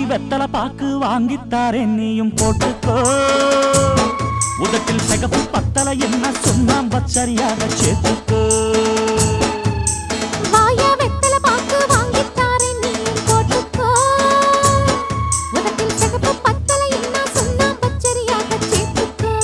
வெத்தல பாக்கு வாங்கித்தாரேன் நீயும் போட்டுக்கோ உதட்டில் சிகப்பு பத்தல என்ன சுண்ணாம்ப சரியாக சேர்த்துக்கோ வாயா வெத்தல பாக்கு வாங்கித்தாரேன் நீயும் போட்டுக்கோ உதட்டில் சிகப்பு பத்தலை என்ன சொன்னா பச்சரியாக சேர்த்துக்கோ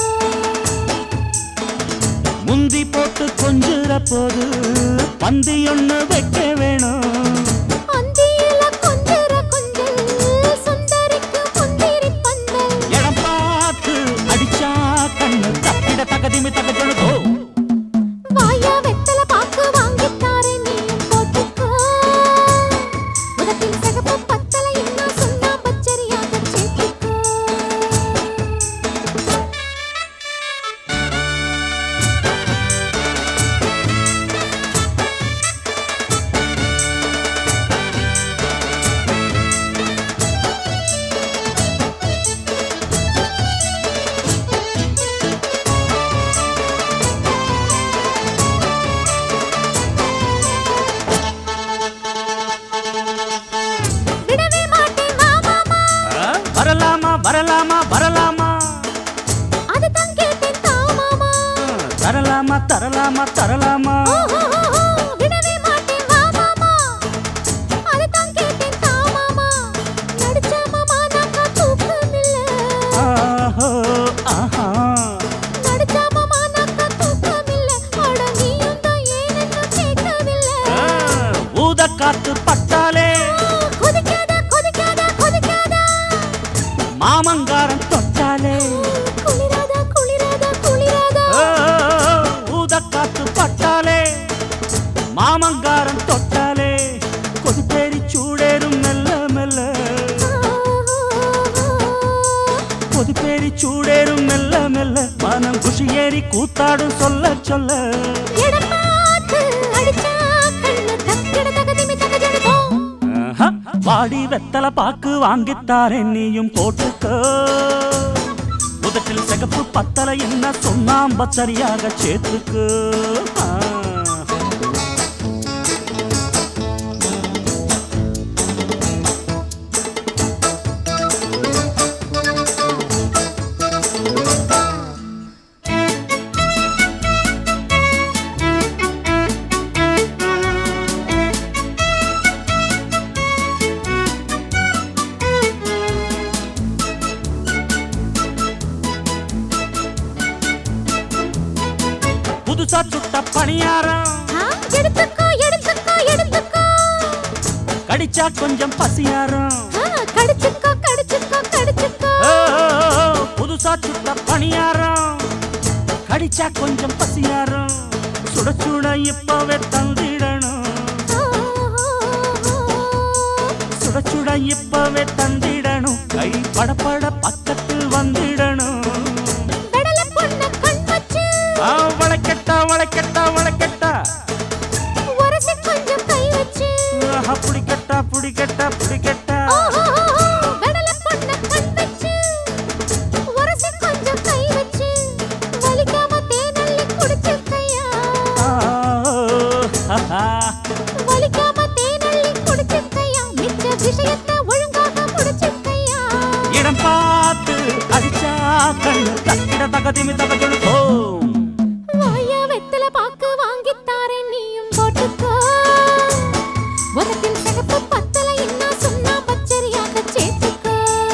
முந்தி போட்டு கொஞ்சுற போது பந்தி ஒண்ணு வைக்க வேணும் அந்தியில கொஞ்சர கொஞ்சல் சுந்தரிக்கு முந்திரி பந்தல் இடம் பார்த்து அடிச்சா கண்ணு தப்பிட தகதிமி தகஜனுக்கோ வாயா வெத்தல பாக்கு வாங்கித்தாரேன் நீயும் போட்டுக்கோ உதட்டில் சிகப்பு பத்தலை என்ன சொன்னா பச்சரியாக சேர்த்துக்கோ விடவே மாட்டேன் வா மாமா ஆ, வரலாமா வரலாமா வரலாமா அது தான் கேட்டேன் தா மாமா தரலாமா தரலாமா தரலாமா ஓஹோஹோஹோ, விடவே மாட்டேன் வா மாமா அது தான் கேட்டேன் தா மாமா நடிச்ச மாமா நாக்கா தூக்கமில்ல ஆஹோ, ஆஹா. நடிச்ச மாமா நாக்கா தூக்கமில்ல அட நீயும் தான் ஏனென்னு கேட்கவில்லை ஆ, ஊத காத்து பட்டாலே கொதிக்காத கொதிக்காத கொதிக்காத மாமங்காரன் தொட்டாலே குளிராத குளிராத குளிராத ஆ, ஊத காத்து பட்டாலே மாமங்காரன் தொட்டாலே கொதிப்பேரி சூடேறும் மெல்ல மெல்ல கொதிப்பேரி சூடேறும் மெல்ல மெல்ல மனம் குஷியேறி கூத்தாடும் சொல்ல சொல்ல இடம் பார்த்து அடிச்சா கண்ணு தக்கிட தகதிமி தகஜடுதோ ஆஹா, வாடி வெத்தல பாக்கு வாங்கித்தாரேன் நீயும் போட்டுக்கோ உதட்டில் சிகப்பு பத்தல என்ன சொன்னாம்ப சரியாக சேர்த்துக்கு ஆ. புதுசா சுட்ட பணியாரம் ஆ, எடுத்துக்கோ எடுத்துக்கோ எடுத்துக்கோ கடிச்சா கொஞ்சம் பசியாரம் ஆ, கடிச்சுக்கோ கடிச்சுக்கோ கடிச்சுக்கோ ஓ, புதுசா சுட்ட பணியாரம் கடிச்சா கொஞ்சம் பசியாரம் சுட சுட இப்பவே தந்திடணும் சுட சுட இப்பவே தந்திடணும் கை படபட பக்கத்தில் வந்திடணும் வெடல பொண்ண கண் வச்சு ஆ, வளைக்கட்டா வளைக்கட்டா வளைக்கட்டா உரசி கொஞ்சம் கை வச்சு ஆஹா, புடிக்கட்டா புடிக்கட்டா புடிக்கட்டா வெடல பொண்ண கண் வச்சு உரசி கொஞ்சம் கை வச்சு வலிக்காம தேனள்ளி குடிச்சுக்கையா ஆ, ஆஹா. வலிக்காம தேனள்ளி குடிச்சுக்கையா மிச்ச விஷயத்தை ஒழுங்காக முடிச்சுக்கையா இடம் பார்த்து அடிச்சா கண்ணு தக்கிட தகதிமி தகஜொழுக்கோ வாயா வெத்தல பாக்கு வாங்கித்தாரேன் நீயும் போட்டுக்கோ உனக்கின் சிகப்பு பத்தல என்ன சொன்னா பச்சரியாக சேர்த்துக்கோ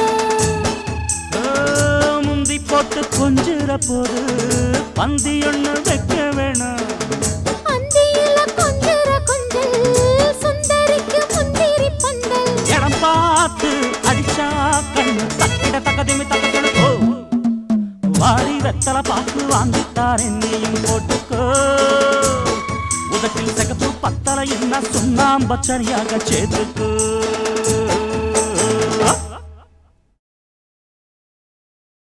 முந்தி போட்டு கொஞ்சுற போது பந்தி ஒண்ணு வைக்க வேணாம் அந்தியில கொஞ்சர கொஞ்சல் சுந்தரிக்கு முந்திரி பந்தல் இடம் பார்த்து அடிச்சா கண்ணு தக்கிட தகதிமி தகஜொழுக்கோ வாரி வெத்தல பாக்கு வாங்கித்தாரேன் நீயும் போட்டுக்கோ உதட்டில் சிகப்பு பத்தல என்ன சுண்ணாம்ப சரியாக சேர்த்துக்கோ